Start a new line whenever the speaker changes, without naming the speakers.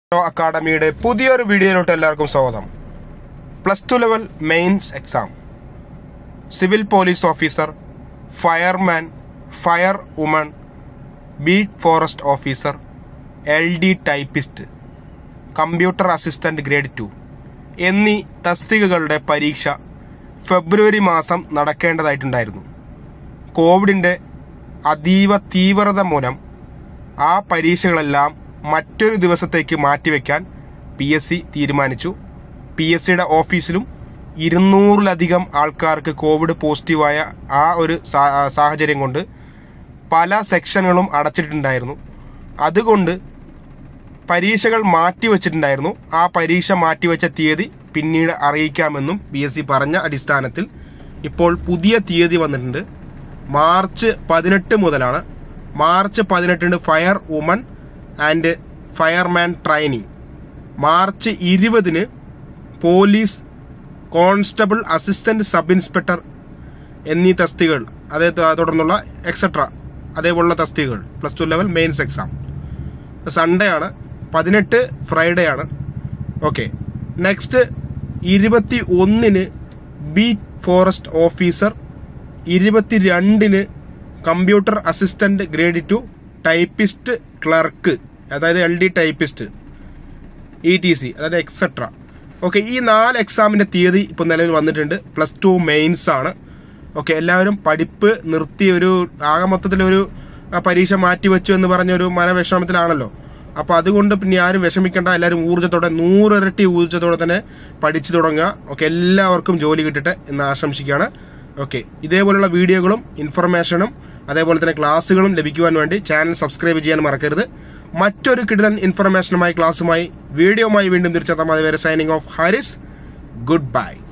അക്കാഡമിയുടെ പുതിയൊരു വീഡിയോയിലോട്ട് എല്ലാവർക്കും സ്വാഗതം plus two level mains exam civil police officer fireman fire woman beat forest officer L D typist computer assistant grade two എന്നീ തസ്തികകളുടെ പരീക്ഷ ഫെബ്രുവരി മാസം നടക്കേണ്ടതായിട്ടുണ്ടായിരുന്നു കോവിഡിന്റെ അതീവ തീവ്രത മൂലം ആ പരീക്ഷകളെല്ലാം മറ്റൊരു ദിവസത്തേക്ക് മാറ്റിവെക്കാൻ പി എസ് സി തീരുമാനിച്ചു പി എസ് സിയുടെ ഓഫീസിലും ഇരുന്നൂറിലധികം ആൾക്കാർക്ക് കോവിഡ് പോസിറ്റീവായ ആ ഒരു സാ- സാഹചര്യം കൊണ്ട് പല സെക്ഷനുകളും അടച്ചിട്ടുണ്ടായിരുന്നു അതുകൊണ്ട് പരീക്ഷകൾ മാറ്റിവെച്ചിട്ടുണ്ടായിരുന്നു ആ പരീക്ഷ മാറ്റിവെച്ച തീയതി പിന്നീട് അറിയിക്കാമെന്നും പി എസ് സി പറഞ്ഞ അടിസ്ഥാനത്തിൽ ഇപ്പോൾ പുതിയ തീയതി വന്നിട്ടുണ്ട് മാർച്ച് പതിനെട്ട് മുതലാണ് മാർച്ച് പതിനെട്ടിന് fire woman and fireman training March ഇരുപതിന് police constable assistant sub inspector എന്നീ തസ്തികകൾ അതേ തുടർന്നുള്ള എക്സെട്ര അതേപോലുള്ള തസ്തികകൾ plus two level mains exam Sunday ആണ് പതിനെട്ട് ഫ്രൈഡേ ആണ് ഓക്കെ നെക്സ്റ്റ് ഇരുപത്തി ഒന്നിന് ബീറ്റ് ഫോറസ്റ്റ് ഓഫീസർ ഇരുപത്തിരണ്ടിന് computer assistant grade two typist clerk അതായത് L D typist E T C അതായത് എക്സെട്ര ഓക്കെ ഈ നാല് എക്സാമിന്റെ തീയതി ഇപ്പോൾ നിലവിൽ വന്നിട്ടുണ്ട് പ്ലസ് ടു മെയിൻസ് ആണ് ഓക്കെ എല്ലാവരും പഠിപ്പ് നിർത്തി ഒരു ആകെ മൊത്തത്തിലൊരു ആ, പരീക്ഷ മാറ്റിവെച്ചു എന്ന് പറഞ്ഞ ഒരു മനവിഷമത്തിലാണല്ലോ അപ്പൊ അതുകൊണ്ട് പിന്നെ ആരും വിഷമിക്കേണ്ട എല്ലാവരും ഊർജ്ജത്തോടെ നൂറിരട്ടി ഊർജ്ജത്തോടെ തന്നെ പഠിച്ചു തുടങ്ങുക ഓക്കെ എല്ലാവർക്കും ജോലി കിട്ടട്ടെ എന്ന് ആശംസിക്കുകയാണ് ഓക്കെ ഇതേപോലുള്ള വീഡിയോകളും ഇൻഫർമേഷനും അതേപോലെ തന്നെ ക്ലാസ്സുകളും ലഭിക്കുവാൻ വേണ്ടി ചാനൽ സബ്സ്ക്രൈബ് ചെയ്യാൻ മറക്കരുത് മറ്റൊരു കിടിലൻ ഇൻഫർമേഷനുമായി ക്ലാസ്സുമായി വീഡിയോയുമായി വീണ്ടും തിരിച്ചെത്താം അതുവരെ signing off Haris good by